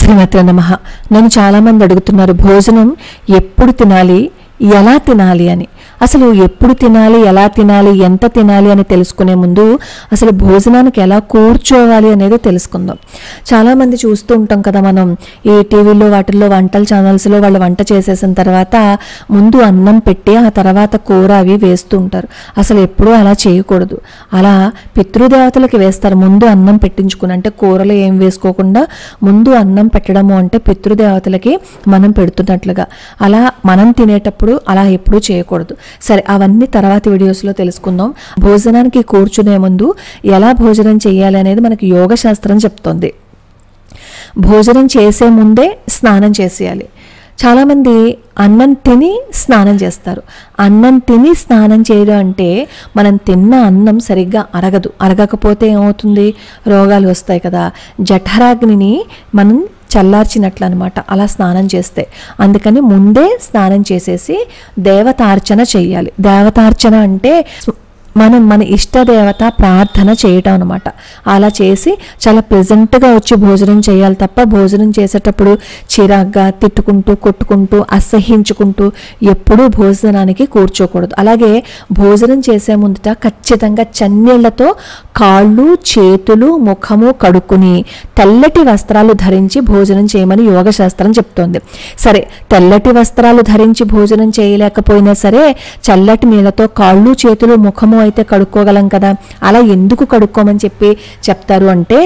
శ్రీమతి నమ నన్ను చాలామంది అడుగుతున్నారు భోజనం ఎప్పుడు తినాలి ఎలా తినాలి అని అసలు ఎప్పుడు తినాలి ఎలా తినాలి ఎంత తినాలి అని తెలుసుకునే ముందు అసలు భోజనానికి ఎలా కూర్చోవాలి అనేది తెలుసుకుందాం చాలామంది చూస్తూ ఉంటాం కదా మనం ఈ టీవీలో వాటిల్లో వంటల ఛానల్స్లో వాళ్ళు వంట చేసేసిన తర్వాత ముందు అన్నం పెట్టి ఆ తర్వాత కూర అవి వేస్తూ ఉంటారు అసలు ఎప్పుడూ అలా చేయకూడదు అలా పితృదేవతలకి వేస్తారు ముందు అన్నం పెట్టించుకుని అంటే కూరలు ఏం వేసుకోకుండా ముందు అన్నం పెట్టడము అంటే పితృదేవతలకి మనం పెడుతున్నట్లుగా అలా మనం తినేటప్పుడు అలా ఎప్పుడూ చేయకూడదు సరే అవన్నీ తర్వాత వీడియోస్లో తెలుసుకుందాం భోజనానికి కూర్చునే ముందు ఎలా భోజనం చేయాలి అనేది మనకి యోగ శాస్త్రం చెప్తోంది భోజనం చేసే ముందే స్నానం చేసేయాలి చాలామంది అన్నం తిని స్నానం చేస్తారు అన్నం తిని స్నానం చేయడం అంటే మనం తిన్న అన్నం సరిగ్గా అరగదు అరగకపోతే ఏమవుతుంది రోగాలు వస్తాయి కదా జఠరాగ్నిని మనం చల్లార్చినట్లు అనమాట అలా స్నానం చేస్తే అందుకని ముందే స్నానం చేసేసి దేవతార్చన చెయ్యాలి దేవతార్చన అంటే మనం మన ఇష్టదేవత ప్రార్థన చేయటం అనమాట అలా చేసి చాలా ప్లెజెంట్గా వచ్చి భోజనం చేయాలి తప్ప భోజనం చేసేటప్పుడు చిరాగ్గా తిట్టుకుంటూ కొట్టుకుంటూ అసహ్యించుకుంటూ ఎప్పుడూ భోజనానికి కూర్చోకూడదు అలాగే భోజనం చేసే ముందుట ఖచ్చితంగా చన్నీళ్లతో కాళ్ళు చేతులు ముఖము కడుక్కుని తెల్లటి వస్త్రాలు ధరించి భోజనం చేయమని యోగ శాస్త్రం చెప్తోంది సరే తెల్లటి వస్త్రాలు ధరించి భోజనం చేయలేకపోయినా సరే చల్లటి నీళ్ళతో కాళ్ళు చేతులు ముఖము అయితే కడుక్కోగలం కదా అలా ఎందుకు కడుక్కోమని చెప్పి చెప్తారు అంటే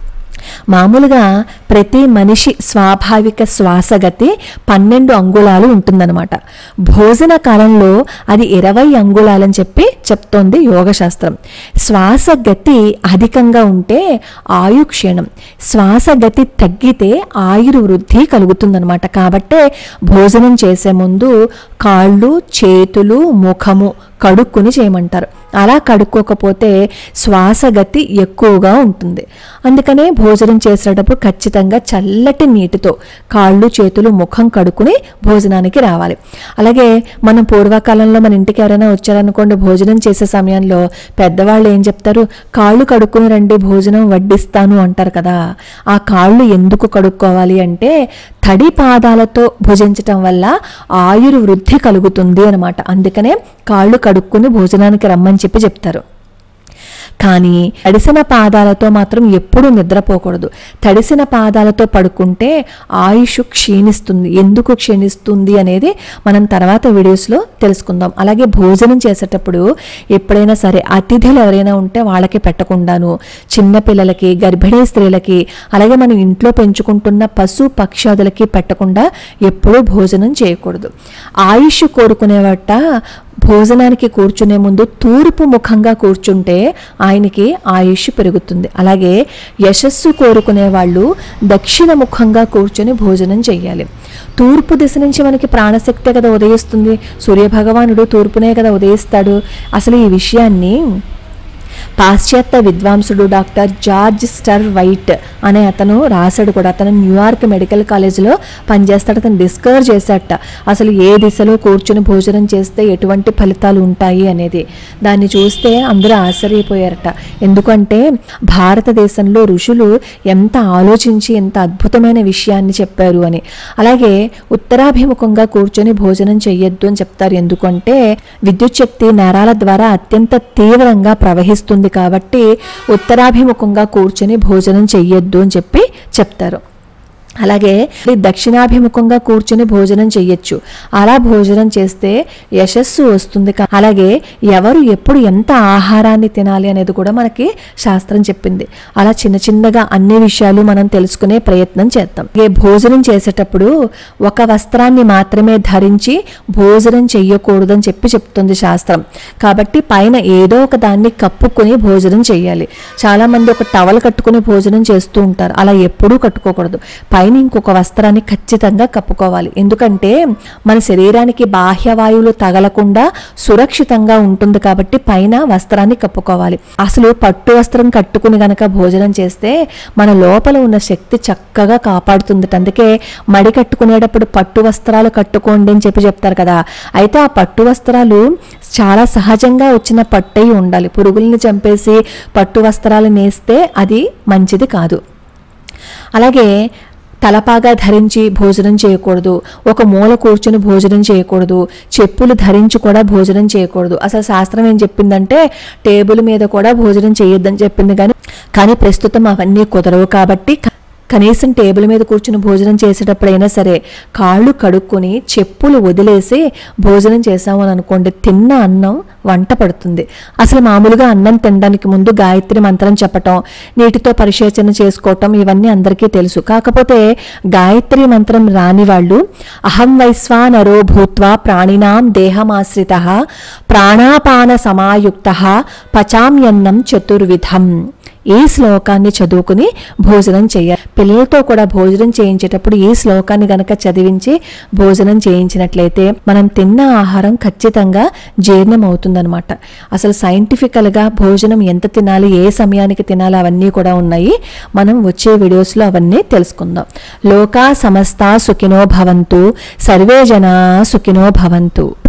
మామూలుగా ప్రతి మనిషి స్వాభావిక శ్వాసగతి పన్నెండు అంగుళాలు ఉంటుందన్నమాట భోజన కాలంలో అది ఇరవై అంగుళాలని చెప్పి చెప్తోంది యోగశాస్త్రం శ్వాస గతి అధికంగా ఉంటే ఆయు క్షీణం శ్వాస గతి తగ్గితే ఆయురు వృద్ధి కలుగుతుందన్నమాట కాబట్టే భోజనం చేసే ముందు కాళ్ళు చేతులు ముఖము కడుక్కుని చేయమంటారు అలా కడుక్కోకపోతే శ్వాసగతి ఎక్కువగా ఉంటుంది అందుకనే భోజనం చేసేటప్పుడు ఖచ్చితంగా చల్లటి నీటితో కాళ్ళు చేతులు ముఖం కడుక్కుని భోజనానికి రావాలి అలాగే మనం పూర్వకాలంలో మన ఇంటికి ఎవరైనా వచ్చారనుకోండి భోజనం చేసే సమయంలో పెద్దవాళ్ళు ఏం చెప్తారు కాళ్ళు కడుక్కుని రండి భోజనం వడ్డిస్తాను అంటారు కదా ఆ కాళ్ళు ఎందుకు కడుక్కోవాలి అంటే తడి పాదాలతో భుజించటం వల్ల ఆయుర్ వృద్ధి కలుగుతుంది అనమాట అందుకనే కాళ్ళు కడుక్కుని భోజనానికి రమ్మని చెప్పి చెప్తారు కానీ తడిసిన పాదాలతో మాత్రం ఎప్పుడూ నిద్రపోకూడదు తడిసిన పాదాలతో పడుకుంటే ఆయుష్ క్షీణిస్తుంది ఎందుకు క్షీణిస్తుంది అనేది మనం తర్వాత వీడియోస్లో తెలుసుకుందాం అలాగే భోజనం చేసేటప్పుడు ఎప్పుడైనా సరే అతిథులు ఎవరైనా ఉంటే వాళ్ళకి పెట్టకుండాను చిన్నపిల్లలకి గర్భిణీ స్త్రీలకి అలాగే మనం ఇంట్లో పెంచుకుంటున్న పశు పక్షాదులకి పెట్టకుండా ఎప్పుడూ భోజనం చేయకూడదు ఆయుష్ కోరుకునేవట భోజనానికి కూర్చునే ముందు తూర్పు ముఖంగా కూర్చుంటే ఆయనకి ఆయుష్ పెరుగుతుంది అలాగే యశస్సు కోరుకునే వాళ్ళు దక్షిణ ముఖంగా కూర్చొని భోజనం చేయాలి తూర్పు దిశ నుంచి మనకి ప్రాణశక్తే కదా ఉదయిస్తుంది సూర్యభగవానుడు తూర్పునే కదా ఉదయిస్తాడు అసలు ఈ విషయాన్ని పాశ్చాత్య విద్వాంసుడు డాక్టర్ జార్జ్ స్టర్ వైట్ అనే అతను రాశాడు కూడా అతను న్యూయార్క్ మెడికల్ కాలేజీలో పనిచేస్తాడు అతను డిస్కవర్ చేశాట అసలు ఏ దిశలో కూర్చుని భోజనం చేస్తే ఎటువంటి ఫలితాలు ఉంటాయి అనేది దాన్ని చూస్తే అందరూ ఆశ్చర్యపోయారట ఎందుకంటే భారతదేశంలో ఋషులు ఎంత ఆలోచించి ఎంత అద్భుతమైన విషయాన్ని చెప్పారు అని అలాగే ఉత్తరాభిముఖంగా కూర్చొని భోజనం చెయ్యొద్దు అని చెప్తారు ఎందుకంటే విద్యుత్ శక్తి నరాల ద్వారా అత్యంత తీవ్రంగా ప్రవహిస్తుంది కాబట్టి ఉత్తరాభిముఖంగా కూర్చొని భోజనం చెయ్యొద్దు అని చెప్పి చెప్తారు అలాగే ఈ దక్షిణాభిముఖంగా కూర్చుని భోజనం చెయ్యొచ్చు అలా భోజనం చేస్తే యశస్సు వస్తుంది కా- అలాగే ఎవరు ఎప్పుడు ఎంత ఆహారాన్ని తినాలి అనేది కూడా మనకి శాస్త్రం చెప్పింది అలా చిన్న చిన్నగా అన్ని విషయాలు మనం తెలుసుకునే ప్రయత్నం చేద్దాం అలాగే భోజనం చేసేటప్పుడు ఒక వస్త్రాన్ని మాత్రమే ధరించి భోజనం చెయ్యకూడదని చెప్పి చెప్తుంది శాస్త్రం కాబట్టి పైన ఏదో ఒక దాన్ని కప్పుకొని భోజనం చేయాలి చాలా మంది ఒక టవల్ కట్టుకుని భోజనం చేస్తూ ఉంటారు అలా ఎప్పుడూ కట్టుకోకూడదు పైన ఇంకొక వస్త్రాన్ని ఖచ్చితంగా కప్పుకోవాలి ఎందుకంటే మన శరీరానికి బాహ్య వాయువులు తగలకుండా సురక్షితంగా ఉంటుంది కాబట్టి పైన వస్త్రాన్ని కప్పుకోవాలి అసలు పట్టు వస్త్రం కట్టుకుని గనక భోజనం చేస్తే మన లోపల ఉన్న శక్తి చక్కగా కాపాడుతుంది అందుకే మడి కట్టుకునేటప్పుడు పట్టు వస్త్రాలు కట్టుకోండి అని చెప్పి చెప్తారు కదా అయితే ఆ పట్టు వస్త్రాలు చాలా సహజంగా వచ్చిన పట్టయి ఉండాలి పురుగుల్ని చంపేసి పట్టు వస్త్రాలు నేస్తే అది మంచిది కాదు అలాగే తలపాగా ధరించి భోజనం చేయకూడదు ఒక మూల కూర్చుని భోజనం చేయకూడదు చెప్పులు ధరించి కూడా భోజనం చేయకూడదు అసలు శాస్త్రం ఏం చెప్పిందంటే టేబుల్ మీద కూడా భోజనం చేయొద్దని చెప్పింది కానీ కానీ ప్రస్తుతం అవన్నీ కుదరవు కాబట్టి క- కనీసం టేబుల్ మీద కూర్చుని భోజనం చేసేటప్పుడైనా సరే కాళ్ళు కడుక్కొని చెప్పులు వదిలేసి భోజనం చేసాము అని అనుకోండి తిన్న అన్నం వంట పడుతుంది అసలు మామూలుగా అన్నం తినడానికి ముందు గాయత్రి మంత్రం చెప్పటం నీటితో పరిశేచన చేసుకోవటం ఇవన్నీ అందరికీ తెలుసు కాకపోతే గాయత్రి మంత్రం రాని వాళ్ళు అహం వైశ్వానరో భూత్వా ప్రాణినాం దేహమాశ్రిత ప్రాణాపాన సమాయుక్త పచామ్యన్నం చతుర్విధం ఈ శ్లోకాన్ని చదువుకుని భోజనం చేయాలి పిల్లలతో కూడా భోజనం చేయించేటప్పుడు ఈ శ్లోకాన్ని గనక చదివించి భోజనం చేయించినట్లయితే మనం తిన్న ఆహారం ఖచ్చితంగా జీర్ణం అవుతుందన్నమాట అసలు సైంటిఫికల్గా భోజనం ఎంత తినాలి ఏ సమయానికి తినాలి అవన్నీ కూడా ఉన్నాయి మనం వచ్చే వీడియోస్లో అవన్నీ తెలుసుకుందాం లోకా సమస్త సుఖినో భవంతు సర్వే జనా సుఖినో భవంతు